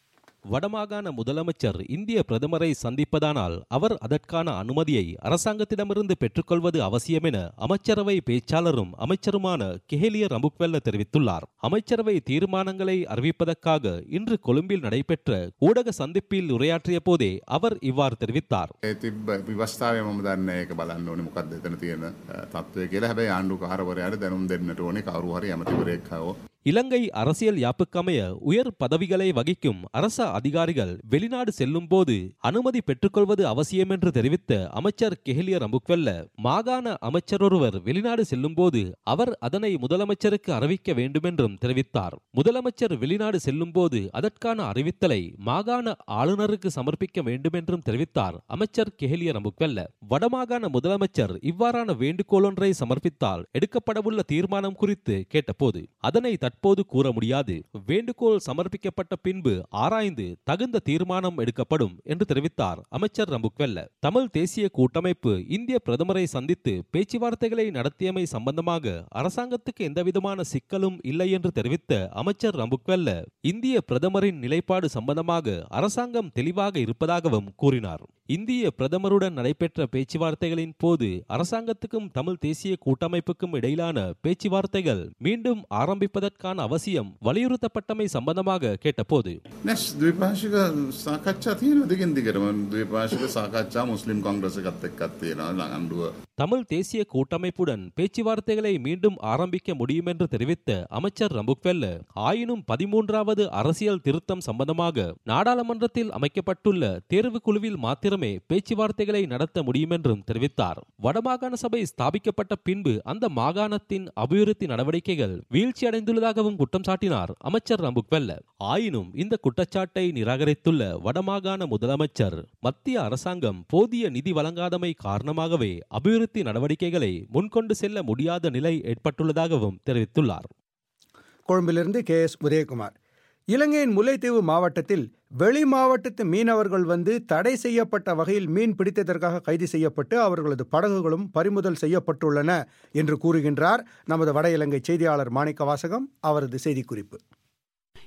வடமாகாண முதலமைச்சர் இந்திய பிரதமரை சந்திப்பதானால் அவர் அதற்கான அனுமதியை அரசாங்கத்திடமிருந்து பெற்றுக்கொள்வது அவசியம் என அமைச்சரவை பேச்சாளரும் அமைச்சருமான கெஹலிய ரமுக்வெல்ல தெரிவித்துள்ளார் அமைச்சரவை தீர்மானங்களை அறிவிப்பதற்காக இன்று கொழும்பில் நடைபெற்ற ஊடக சந்திப்பில் உரையாற்றிய போதே அவர் இவ்வாறு தெரிவித்தார் තිබ විවස්ථාව මම දන්න ඒක බලන්න ඕනි මොකක්ද එතන තියෙන තත්ත්වය කියලා හැබැයි ආණ්ඩු කාරවරයාට දැනුම් දෙන්නට ඕනේ කවුරු හරි ඇමතිවරයෙක් හෝ இலங்கை அரசியல் யாப்புக்கமைய உயர் பதவிகளை வகிக்கும் அரச அதிகாரிகள் வெளிநாடு செல்லும் போது அனுமதி பெற்றுக்கொள்வது அவசியம் என்று தெரிவித்த அமைச்சர் கெஹலிய ரம்புக்வெல்ல மாகாண அமைச்சர் ஒருவர் வெளிநாடு செல்லும் போது அவர் அதனை முதலமைச்சருக்கு அறிவிக்க வேண்டும் என்றும் தெரிவித்தார் முதலமைச்சர் வெளிநாடு செல்லும் போது அதற்கான அறிவித்தலை மாகாண ஆளுநருக்கு சமர்ப்பிக்க வேண்டும் என்றும் தெரிவித்தார் அமைச்சர் கெஹலிய ரம்புக்வெல்ல வடமாகாண முதலமைச்சர் இவ்வாறான வேண்டுகோள் ஒன்றை சமர்ப்பித்தால் எடுக்கப்படவுள்ள தீர்மானம் குறித்து கேட்டபோது அதனை தற்போது கூற முடியாது வேண்டுகோள் சமர்ப்பிக்கப்பட்ட பின்பு ஆராய்ந்து தகுந்த தீர்மானம் எடுக்கப்படும் என்று தெரிவித்தார் அமைச்சர் ரம்புக்வெல்ல தமிழ் தேசிய கூட்டமைப்பு இந்திய பிரதமரை சந்தித்து பேச்சுவார்த்தைகளை நடத்தியமை சம்பந்தமாக அரசாங்கத்துக்கு எந்தவிதமான சிக்கலும் இல்லை என்று தெரிவித்த அமைச்சர் ரம்புக்வெல்ல இந்திய பிரதமரின் நிலைப்பாடு சம்பந்தமாக அரசாங்கம் தெளிவாக இருப்பதாகவும் கூறினார் இந்திய பிரதமருடன் நடைபெற்ற பேச்சுவார்த்தைகளின் போது அரசாங்கத்துக்கும் தமிழ் தேசிய கூட்டமைப்புக்கும் இடையிலான பேச்சுவார்த்தைகள் மீண்டும் ஆரம்பிப்பதற்கான அவசியம் வலியுறுத்தப்பட்டமை சம்பந்தமாக கேட்டபோது නැස් ද්විපාශික සාකච්ඡා තියෙන දිගින් දිගටම ද්විපාශික සාකච්ඡා මුස්ලිම් කොංග්‍රසකත් එක්කත් තියෙනවා අන්ඩුව தமிழ் தேசிய கூட்டமைப்புடன் பேச்சுவார்த்தைகளை மீண்டும் ஆரம்பிக்க முடியும் என்று தெரிவித்த அமைச்சர் ரம்புக்வெல்ல ஆயினும் பதிமூன்றாவது அரசியல் திருத்தம் சம்பந்தமாக நாடாளுமன்றத்தில் அமைக்கப்பட்டுள்ள தேர்வு குழுவில் மாத்திரமே பேச்சுவார்த்தைகளை நடத்த முடியும் என்றும் தெரிவித்தார் வடமாகாண சபை ஸ்தாபிக்கப்பட்ட பின்பு அந்த மாகாணத்தின் அபிவிருத்தி நடவடிக்கைகள் வீழ்ச்சியடைந்துள்ளதாகவும் குற்றம் சாட்டினார் அமைச்சர் ரம்புக்வெல்ல ஆயினும் இந்த குற்றச்சாட்டை நிராகரித்துள்ள வடமாகாண முதலமைச்சர் மத்திய அரசாங்கம் போதிய நிதி வழங்காதமை காரணமாகவே அபிவிருத்தி நடவடிக்கைகளை முன்கொண்டு செல்ல முடியாத நிலை ஏற்பட்டுள்ளதாகவும் தெரிவித்துள்ளார் கொழும்பிலிருந்து கே எஸ் உதயகுமார் இலங்கையின் முல்லைத்தீவு மாவட்டத்தில் வெளி மாவட்டத்து மீனவர்கள் வந்து தடை செய்யப்பட்ட வகையில் மீன் பிடித்ததற்காக கைது செய்யப்பட்டு அவர்களது படகுகளும் பறிமுதல் செய்யப்பட்டுள்ளன என்று கூறுகின்றார் நமது வட இலங்கை செய்தியாளர் மாணிக்க வாசகம் அவரது செய்திக்குறிப்பு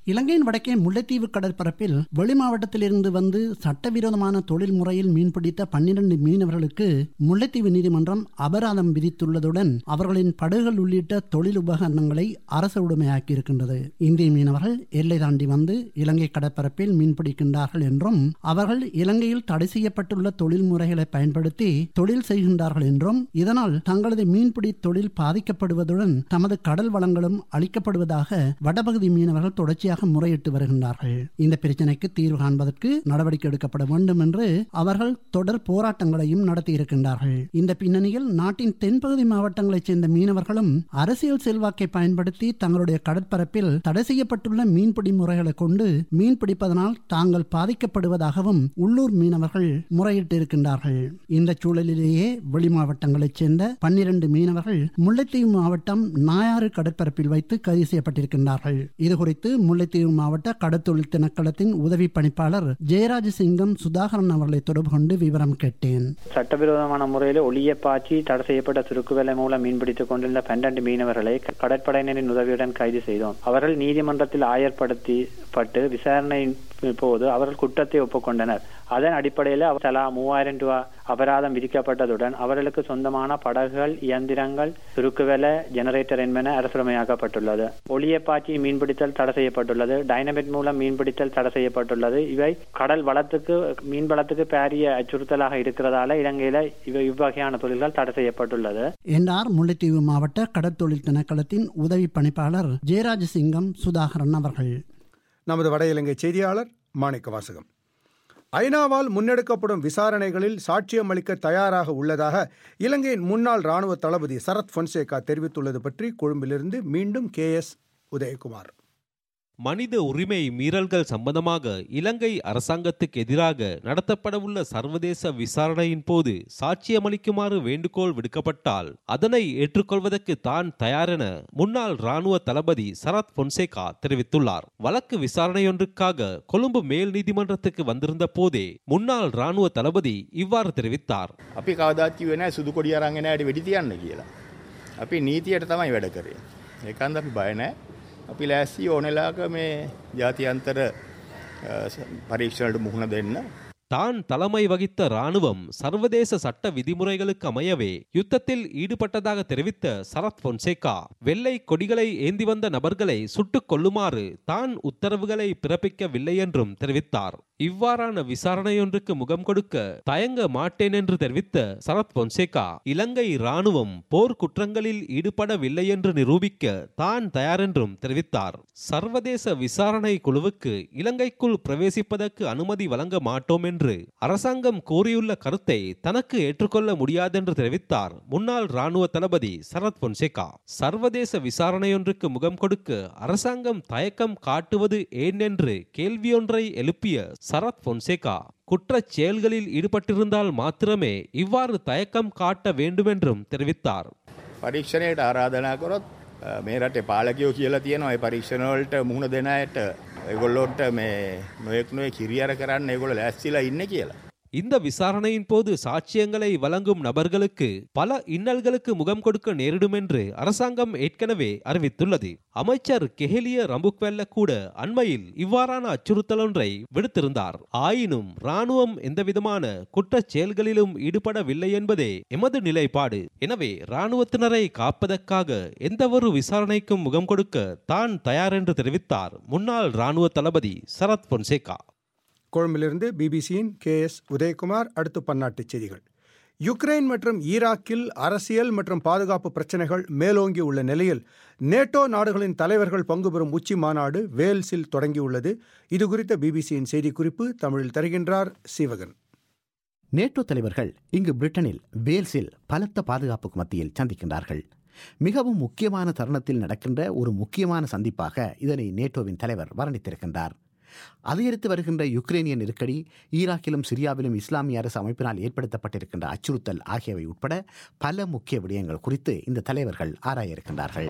இலங்கையின் வடக்கே முல்லைத்தீவு கடற்பரப்பில் வெளி மாவட்டத்திலிருந்து வந்து சட்டவிரோதமான தொழில் முறையில் மீன்பிடித்த பன்னிரண்டு மீனவர்களுக்கு முல்லைத்தீவு நீதிமன்றம் அபராதம் விதித்துள்ளதுடன் அவர்களின் படகுகள் உள்ளிட்ட தொழில் உபகரணங்களை அரசு உடைமையாக்கியிருக்கின்றது இந்திய மீனவர்கள் எல்லை தாண்டி வந்து இலங்கை கடற்பரப்பில் மீன்பிடிக்கின்றார்கள் என்றும் அவர்கள் இலங்கையில் தடை செய்யப்பட்டுள்ள தொழில் முறைகளை பயன்படுத்தி தொழில் செய்கின்றார்கள் என்றும் இதனால் தங்களது மீன்பிடி தொழில் பாதிக்கப்படுவதுடன் தமது கடல் வளங்களும் அளிக்கப்படுவதாக வடபகுதி மீனவர்கள் தொடர்ச்சியாக முறையிட்டு வருகின்றார்கள் இந்த பிரச்சனைக்கு தீர்வு காண்பதற்கு நடவடிக்கை எடுக்கப்பட வேண்டும் என்று அவர்கள் தொடர் போராட்டங்களையும் நடத்தியிருக்கின்றார்கள் இந்த பின்னணியில் நாட்டின் தென்பகுதி மாவட்டங்களைச் சேர்ந்த மீனவர்களும் அரசியல் செல்வாக்கை பயன்படுத்தி தங்களுடைய கடற்பரப்பில் தடை செய்யப்பட்டுள்ள மீன்பிடி முறைகளை கொண்டு மீன் பிடிப்பதனால் தாங்கள் பாதிக்கப்படுவதாகவும் உள்ளூர் மீனவர்கள் முறையிட்டிருக்கின்றார்கள் இந்த சூழலிலேயே வெளி மாவட்டங்களைச் சேர்ந்த பன்னிரண்டு மீனவர்கள் முல்லைத்தீவு மாவட்டம் நாயாறு கடற்பரப்பில் வைத்து கைது செய்யப்பட்டிருக்கின்றார்கள் இதுகுறித்து முல்லைத்தீவு மாவட்ட கடத்தொழில் திணைக்களத்தின் உதவி பணிப்பாளர் ஜெயராஜ சிங்கம் சுதாகரன் அவர்களை தொடர்பு கொண்டு விவரம் கேட்டேன் சட்டவிரோதமான முறையில் ஒளிய பாய்ச்சி தடை செய்யப்பட்ட சுருக்குவேலை மூலம் மீன்பிடித்துக் கொண்டிருந்த பன்னெண்டு மீனவர்களை கடற்படையினரின் உதவியுடன் கைது செய்தோம் அவர்கள் நீதிமன்றத்தில் ஆயர்படுத்தப்பட்டு விசாரணையின் போது அவர்கள் குற்றத்தை ஒப்புக்கொண்டனர் அதன் அடிப்படையில் அவர் தலா மூவாயிரம் ரூபாய் அபராதம் விதிக்கப்பட்டதுடன் அவர்களுக்கு சொந்தமான படகுகள் இயந்திரங்கள் சுருக்குவேலை ஜெனரேட்டர் என்பன அரசுரிமையாக்கப்பட்டுள்ளது ஒளிய பாய்ச்சி மீன்பிடித்தல் தடை செய்யப்பட்டுள்ளது டைனமிட் மூலம் மீன்பிடித்தல் தடை செய்யப்பட்டுள்ளது இவை கடல் வளத்துக்கு மீன் வளத்துக்கு பாரிய அச்சுறுத்தலாக இருக்கிறதால இலங்கையில இவை இவ்வகையான தொழில்கள் தடை செய்யப்பட்டுள்ளது என்றார் முல்லைத்தீவு மாவட்ட கடற்தொழில் திணைக்களத்தின் உதவி பணிப்பாளர் ஜெயராஜ சிங்கம் சுதாகரன் அவர்கள் நமது வட இலங்கை செய்தியாளர் மாணிக்க வாசகம் ஐநாவால் முன்னெடுக்கப்படும் விசாரணைகளில் சாட்சியம் அளிக்க தயாராக உள்ளதாக இலங்கையின் முன்னாள் ராணுவ தளபதி சரத் பொன்சேகா தெரிவித்துள்ளது பற்றி கொழும்பிலிருந்து மீண்டும் கே எஸ் உதயகுமார் மனித உரிமை மீறல்கள் சம்பந்தமாக இலங்கை அரசாங்கத்துக்கு எதிராக நடத்தப்படவுள்ள சர்வதேச விசாரணையின் போது சாட்சியமளிக்குமாறு வேண்டுகோள் விடுக்கப்பட்டால் அதனை ஏற்றுக்கொள்வதற்கு தான் தயாரென முன்னாள் ராணுவ தளபதி சரத் பொன்சேகா தெரிவித்துள்ளார் வழக்கு விசாரணையொன்றுக்காக கொழும்பு மேல் நீதிமன்றத்துக்கு வந்திருந்த போதே முன்னாள் ராணுவ தளபதி இவ்வாறு தெரிவித்தார் අපි කවදාත් කිව්වේ නැහැ සුදු කොඩිය අරන් එන ඇයට වෙඩි තියන්න කියලා. අපි නීතියට තමයි වැඩ කරේ. ඒකන්ද අපි බය නැහැ. අපි ලෑස්ති ඕනෙලාක මේ ජාතියන්තර පරීක්ෂණයට මුහුණ දෙන්න. தான் தலைமை வகித்த ராணுவம் சர்வதேச சட்ட விதிமுறைகளுக்கு அமையவே யுத்தத்தில் ஈடுபட்டதாக தெரிவித்த சரத் பொன்சேகா வெள்ளை கொடிகளை ஏந்தி வந்த நபர்களை சுட்டுக் கொல்லுமாறு தான் உத்தரவுகளை பிறப்பிக்கவில்லை என்றும் தெரிவித்தார் இவ்வாறான விசாரணையொன்றுக்கு முகம் கொடுக்க தயங்க மாட்டேன் என்று தெரிவித்த சரத் பொன்சேகா இலங்கை ராணுவம் போர் குற்றங்களில் ஈடுபடவில்லை என்று நிரூபிக்க தான் தயாரென்றும் தெரிவித்தார் சர்வதேச விசாரணை குழுவுக்கு இலங்கைக்குள் பிரவேசிப்பதற்கு அனுமதி வழங்க மாட்டோம் என்று அரசாங்கம் கோரியுள்ள கருத்தை தனக்கு ஏற்றுக்கொள்ள முடியாதென்று தெரிவித்தார் முன்னாள் ராணுவ தளபதி சரத் பொன்சேகா சர்வதேச விசாரணையொன்றுக்கு முகம் கொடுக்க அரசாங்கம் தயக்கம் காட்டுவது ஏன் என்று கேள்வியொன்றை எழுப்பிய சரத் பொன்சேகா குற்றச் செயல்களில் ஈடுபட்டிருந்தால் மாத்திரமே இவ்வாறு தயக்கம் காட்ட வேண்டுமென்றும் தெரிவித்தார் පරීක්ෂණයට ආරාධනා කරොත් මේ රටේ පාලකයෝ කියලා තියෙනවා ඒ පරීක්ෂණවලට මුහුණ දෙන අයට ඒගොල්ලොන්ට මේ නොයෙක් නොයෙක් කිරියර කරන්න ඒගොල්ලෝ ලෑස්තිලා ඉන්නේ කියලා. இந்த விசாரணையின் போது சாட்சியங்களை வழங்கும் நபர்களுக்கு பல இன்னல்களுக்கு முகம் கொடுக்க நேரிடும் என்று அரசாங்கம் ஏற்கனவே அறிவித்துள்ளது அமைச்சர் கெஹலிய ரம்புக்வெல்ல கூட அண்மையில் இவ்வாறான அச்சுறுத்தல் ஒன்றை விடுத்திருந்தார் ஆயினும் ராணுவம் எந்தவிதமான குற்றச் செயல்களிலும் ஈடுபடவில்லை என்பதே எமது நிலைப்பாடு எனவே ராணுவத்தினரை காப்பதற்காக எந்தவொரு விசாரணைக்கும் முகம் கொடுக்க தான் தயார் என்று தெரிவித்தார் முன்னாள் ராணுவ தளபதி சரத் பொன்சேகா கொழும்பிலிருந்து பிபிசியின் கே எஸ் உதயகுமார் அடுத்து பன்னாட்டுச் செய்திகள் யுக்ரைன் மற்றும் ஈராக்கில் அரசியல் மற்றும் பாதுகாப்பு பிரச்சனைகள் மேலோங்கி உள்ள நிலையில் நேட்டோ நாடுகளின் தலைவர்கள் பங்கு பெறும் உச்சி மாநாடு வேல்ஸில் தொடங்கியுள்ளது இதுகுறித்த பிபிசியின் செய்திக்குறிப்பு தமிழில் தருகின்றார் சீவகன் நேட்டோ தலைவர்கள் இங்கு பிரிட்டனில் வேல்ஸில் பலத்த பாதுகாப்புக்கு மத்தியில் சந்திக்கின்றார்கள் மிகவும் முக்கியமான தருணத்தில் நடக்கின்ற ஒரு முக்கியமான சந்திப்பாக இதனை நேட்டோவின் தலைவர் வர்ணித்திருக்கின்றார் அதிகரித்து வருகின்ற யுக்ரைனிய நெருக்கடி ஈராக்கிலும் சிரியாவிலும் இஸ்லாமிய அரசு அமைப்பினால் ஏற்படுத்தப்பட்டிருக்கின்ற அச்சுறுத்தல் ஆகியவை உட்பட பல முக்கிய விடயங்கள் குறித்து இந்த தலைவர்கள் ஆராய இருக்கின்றார்கள்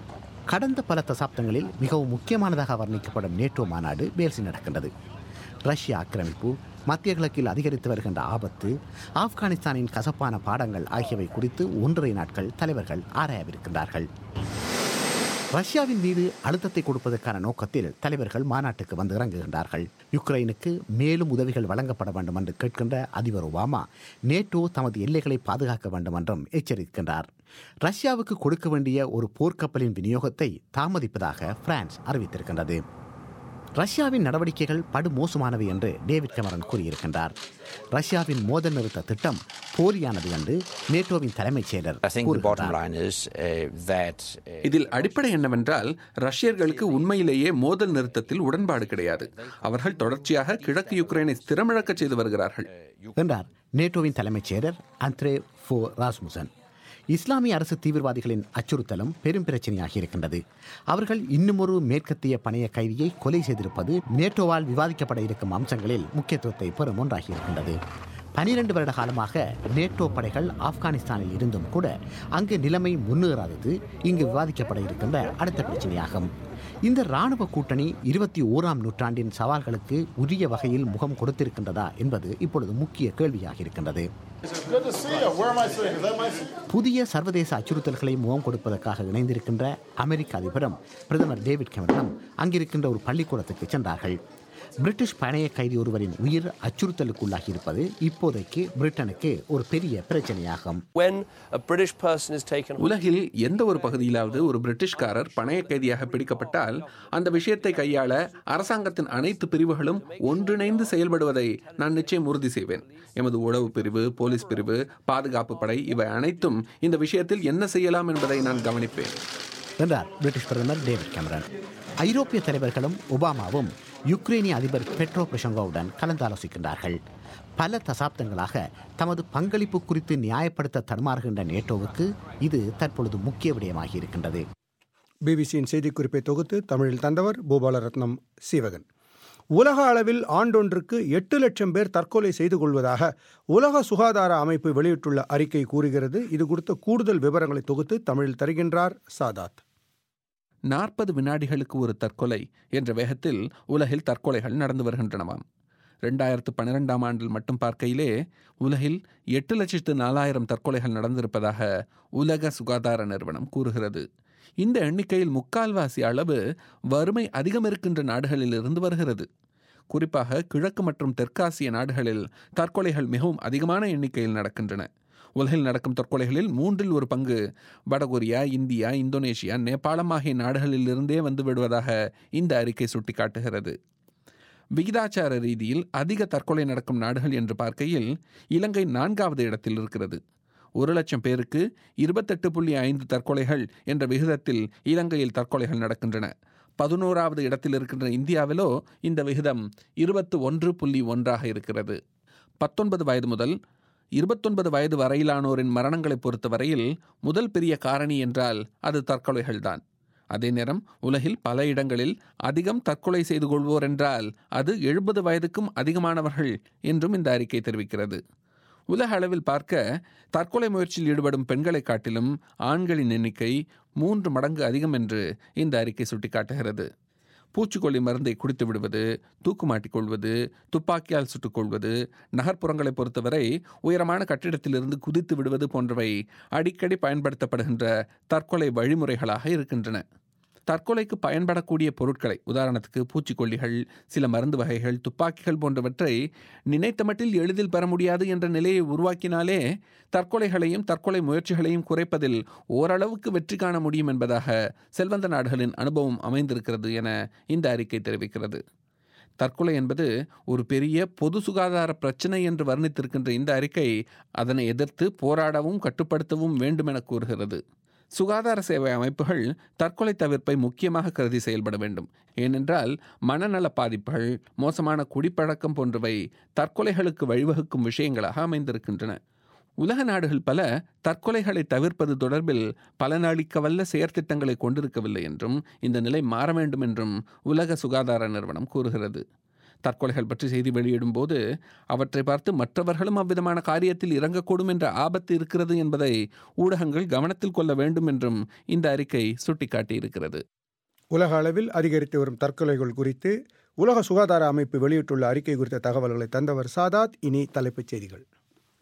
கடந்த பல தசாப்தங்களில் மிகவும் முக்கியமானதாக வர்ணிக்கப்படும் நேட்டோ மாநாடு வேல்ஸில் நடக்கின்றது ரஷ்ய ஆக்கிரமிப்பு மத்திய கிழக்கில் அதிகரித்து வருகின்ற ஆபத்து ஆப்கானிஸ்தானின் கசப்பான பாடங்கள் ஆகியவை குறித்து ஒன்றரை நாட்கள் தலைவர்கள் ஆராயவிருக்கின்றார்கள் ரஷ்யாவின் மீது அழுத்தத்தை கொடுப்பதற்கான நோக்கத்தில் தலைவர்கள் மாநாட்டுக்கு வந்து இறங்குகின்றார்கள் யுக்ரைனுக்கு மேலும் உதவிகள் வழங்கப்பட வேண்டும் என்று கேட்கின்ற அதிபர் ஒபாமா நேட்டோ தமது எல்லைகளை பாதுகாக்க வேண்டும் என்றும் எச்சரிக்கின்றார் ரஷ்யாவுக்கு கொடுக்க வேண்டிய ஒரு போர்க்கப்பலின் விநியோகத்தை தாமதிப்பதாக பிரான்ஸ் அறிவித்திருக்கின்றது ரஷ்யாவின் நடவடிக்கைகள் படுமோசமானவை என்று டேவிட் கமரன் கூறியிருக்கின்றார் ரஷ்யாவின் மோதல் நிறுத்த திட்டம் போலியானது என்று நேட்டோவின் தலைமைச் செயலர் கூறுகின்றார் இதில் அடிப்படை என்னவென்றால் ரஷ்யர்களுக்கு உண்மையிலேயே மோதல் நிறுத்தத்தில் உடன்பாடு கிடையாது அவர்கள் தொடர்ச்சியாக கிழக்கு யுக்ரைனை ஸ்திரமிழக்கச் செய்து வருகிறார்கள் என்றார் நேட்டோவின் தலைமைச் செயலர் அந்த்ரே ஃபோ ராஸ்முசன் இஸ்லாமிய அரசு தீவிரவாதிகளின் அச்சுறுத்தலும் பெரும் பிரச்சனையாகி இருக்கின்றது அவர்கள் இன்னுமொரு மேற்கத்திய பணைய கைதியை கொலை செய்திருப்பது நேட்டோவால் விவாதிக்கப்பட இருக்கும் அம்சங்களில் முக்கியத்துவத்தை பெறும் ஒன்றாகி இருக்கின்றது பனிரெண்டு வருட காலமாக நேட்டோ படைகள் ஆப்கானிஸ்தானில் இருந்தும் கூட அங்கு நிலைமை முன்னேறாதது இங்கு விவாதிக்கப்பட இருக்கின்ற அடுத்த பிரச்சனையாகும் இந்த இராணுவ கூட்டணி இருபத்தி ஓராம் நூற்றாண்டின் சவால்களுக்கு உரிய வகையில் முகம் கொடுத்திருக்கின்றதா என்பது இப்பொழுது முக்கிய கேள்வியாக இருக்கின்றது புதிய சர்வதேச அச்சுறுத்தல்களை முகம் கொடுப்பதற்காக இணைந்திருக்கின்ற அமெரிக்க அதிபரும் பிரதமர் டேவிட் கெமரனும் அங்கிருக்கின்ற ஒரு பள்ளிக்கூடத்துக்கு சென்றார்கள் பிரிட்டிஷ் பணைய கைதி ஒருவரின் உயிர் அச்சுறுத்தலுக்குள்ளாகி இருப்பது இப்போதைக்கு பிரிட்டனுக்கு ஒரு பெரிய பிரச்சனையாகும் உலகில் எந்த ஒரு பகுதியிலாவது ஒரு பிரிட்டிஷ்காரர் பணைய கைதியாக பிடிக்கப்பட்டால் அந்த விஷயத்தை கையாள அரசாங்கத்தின் அனைத்து பிரிவுகளும் ஒன்றிணைந்து செயல்படுவதை நான் நிச்சயம் உறுதி செய்வேன் எமது உளவு பிரிவு போலீஸ் பிரிவு பாதுகாப்பு படை இவை அனைத்தும் இந்த விஷயத்தில் என்ன செய்யலாம் என்பதை நான் கவனிப்பேன் என்றார் பிரிட்டிஷ் பிரதமர் டேவிட் கேமரன் ஐரோப்பிய தலைவர்களும் ஒபாமாவும் யுக்ரைனிய அதிபர் பெட்ரோ பிரஷங்கோவுடன் கலந்தாலோசிக்கின்றார்கள் பல தசாப்தங்களாக தமது பங்களிப்பு குறித்து நியாயப்படுத்த தடுமாறுகின்ற நேட்டோவுக்கு இது தற்பொழுது முக்கிய விடயமாகி இருக்கின்றது பிபிசியின் செய்திக்குறிப்பை தொகுத்து தமிழில் தந்தவர் பூபாலரத்னம் சீவகன் உலக அளவில் ஆண்டொன்றுக்கு எட்டு லட்சம் பேர் தற்கொலை செய்து கொள்வதாக உலக சுகாதார அமைப்பு வெளியிட்டுள்ள அறிக்கை கூறுகிறது இது குறித்த கூடுதல் விவரங்களை தொகுத்து தமிழில் தருகின்றார் சாதாத் நாற்பது வினாடிகளுக்கு ஒரு தற்கொலை என்ற வேகத்தில் உலகில் தற்கொலைகள் நடந்து வருகின்றனவாம் ரெண்டாயிரத்து பன்னிரெண்டாம் ஆண்டில் மட்டும் பார்க்கையிலே உலகில் எட்டு லட்சத்து நாலாயிரம் தற்கொலைகள் நடந்திருப்பதாக உலக சுகாதார நிறுவனம் கூறுகிறது இந்த எண்ணிக்கையில் முக்கால்வாசி அளவு வறுமை அதிகம் இருக்கின்ற நாடுகளில் இருந்து வருகிறது குறிப்பாக கிழக்கு மற்றும் தெற்காசிய நாடுகளில் தற்கொலைகள் மிகவும் அதிகமான எண்ணிக்கையில் நடக்கின்றன உலகில் நடக்கும் தற்கொலைகளில் மூன்றில் ஒரு பங்கு வடகொரியா இந்தியா இந்தோனேஷியா நேபாளம் ஆகிய நாடுகளில் இருந்தே வந்து விடுவதாக இந்த அறிக்கை சுட்டிக்காட்டுகிறது விகிதாச்சார ரீதியில் அதிக தற்கொலை நடக்கும் நாடுகள் என்று பார்க்கையில் இலங்கை நான்காவது இடத்தில் இருக்கிறது ஒரு லட்சம் பேருக்கு இருபத்தெட்டு புள்ளி ஐந்து தற்கொலைகள் என்ற விகிதத்தில் இலங்கையில் தற்கொலைகள் நடக்கின்றன பதினோராவது இடத்தில் இருக்கின்ற இந்தியாவிலோ இந்த விகிதம் இருபத்து ஒன்று புள்ளி ஒன்றாக இருக்கிறது பத்தொன்பது வயது முதல் இருபத்தொன்பது வயது வரையிலானோரின் மரணங்களை பொறுத்தவரையில் முதல் பெரிய காரணி என்றால் அது தற்கொலைகள்தான் அதே நேரம் உலகில் பல இடங்களில் அதிகம் தற்கொலை செய்து கொள்வோர் என்றால் அது எழுபது வயதுக்கும் அதிகமானவர்கள் என்றும் இந்த அறிக்கை தெரிவிக்கிறது உலக அளவில் பார்க்க தற்கொலை முயற்சியில் ஈடுபடும் பெண்களை காட்டிலும் ஆண்களின் எண்ணிக்கை மூன்று மடங்கு அதிகம் என்று இந்த அறிக்கை சுட்டிக்காட்டுகிறது பூச்சிக்கொல்லி மருந்தை குடித்து விடுவது தூக்குமாட்டிக் கொள்வது துப்பாக்கியால் சுட்டுக் கொள்வது நகர்ப்புறங்களை பொறுத்தவரை உயரமான கட்டிடத்திலிருந்து குதித்து விடுவது போன்றவை அடிக்கடி பயன்படுத்தப்படுகின்ற தற்கொலை வழிமுறைகளாக இருக்கின்றன தற்கொலைக்கு பயன்படக்கூடிய பொருட்களை உதாரணத்துக்கு பூச்சிக்கொல்லிகள் சில மருந்து வகைகள் துப்பாக்கிகள் போன்றவற்றை நினைத்த மட்டில் எளிதில் பெற முடியாது என்ற நிலையை உருவாக்கினாலே தற்கொலைகளையும் தற்கொலை முயற்சிகளையும் குறைப்பதில் ஓரளவுக்கு வெற்றி காண முடியும் என்பதாக செல்வந்த நாடுகளின் அனுபவம் அமைந்திருக்கிறது என இந்த அறிக்கை தெரிவிக்கிறது தற்கொலை என்பது ஒரு பெரிய பொது சுகாதார பிரச்சனை என்று வர்ணித்திருக்கின்ற இந்த அறிக்கை அதனை எதிர்த்து போராடவும் கட்டுப்படுத்தவும் வேண்டும் என கூறுகிறது சுகாதார சேவை அமைப்புகள் தற்கொலை தவிர்ப்பை முக்கியமாக கருதி செயல்பட வேண்டும் ஏனென்றால் மனநல பாதிப்புகள் மோசமான குடிப்பழக்கம் போன்றவை தற்கொலைகளுக்கு வழிவகுக்கும் விஷயங்களாக அமைந்திருக்கின்றன உலக நாடுகள் பல தற்கொலைகளை தவிர்ப்பது தொடர்பில் பலனளிக்கவல்ல செயற்திட்டங்களை கொண்டிருக்கவில்லை என்றும் இந்த நிலை மாற வேண்டும் என்றும் உலக சுகாதார நிறுவனம் கூறுகிறது தற்கொலைகள் பற்றி செய்தி வெளியிடும் போது அவற்றை பார்த்து மற்றவர்களும் அவ்விதமான காரியத்தில் இறங்கக்கூடும் என்ற ஆபத்து இருக்கிறது என்பதை ஊடகங்கள் கவனத்தில் கொள்ள வேண்டும் என்றும் இந்த அறிக்கை சுட்டிக்காட்டியிருக்கிறது உலக அளவில் அதிகரித்து வரும் தற்கொலைகள் குறித்து உலக சுகாதார அமைப்பு வெளியிட்டுள்ள அறிக்கை குறித்த தகவல்களை தந்தவர் சாதாத் இனி தலைப்புச் செய்திகள்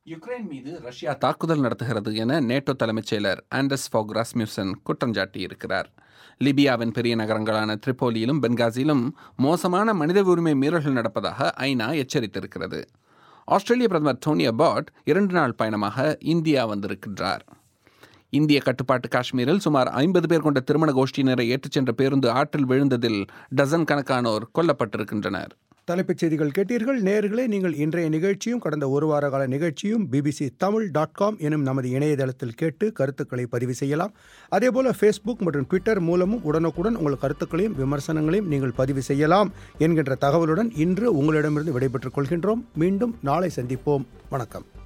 யுக்ரைன் மீது ரஷ்யா தாக்குதல் நடத்துகிறது என நேட்டோ தலைமைச் செயலர் ஆண்டஸ் ஃபாக் ராஸ்மியூசன் குற்றம் சாட்டியிருக்கிறார் லிபியாவின் பெரிய நகரங்களான திரிபோலியிலும் பென்காசியிலும் மோசமான மனித உரிமை மீறல்கள் நடப்பதாக ஐநா எச்சரித்திருக்கிறது ஆஸ்திரேலிய பிரதமர் டோனி அபாட் இரண்டு நாள் பயணமாக இந்தியா வந்திருக்கின்றார் இந்திய கட்டுப்பாட்டு காஷ்மீரில் சுமார் ஐம்பது பேர் கொண்ட திருமண கோஷ்டியினரை ஏற்றுச் சென்ற பேருந்து ஆற்றில் விழுந்ததில் டசன் கணக்கானோர் கொல்லப்பட்டிருக்கின்றனர் தலைப்புச் செய்திகள் கேட்டீர்கள் நேர்களே நீங்கள் இன்றைய நிகழ்ச்சியும் கடந்த ஒரு வார கால நிகழ்ச்சியும் பிபிசி தமிழ் டாட் காம் எனும் நமது இணையதளத்தில் கேட்டு கருத்துக்களை பதிவு செய்யலாம் அதேபோல ஃபேஸ்புக் மற்றும் ட்விட்டர் மூலமும் உடனுக்குடன் உங்கள் கருத்துக்களையும் விமர்சனங்களையும் நீங்கள் பதிவு செய்யலாம் என்கின்ற தகவலுடன் இன்று உங்களிடமிருந்து விடைபெற்றுக் கொள்கின்றோம் மீண்டும் நாளை சந்திப்போம் வணக்கம்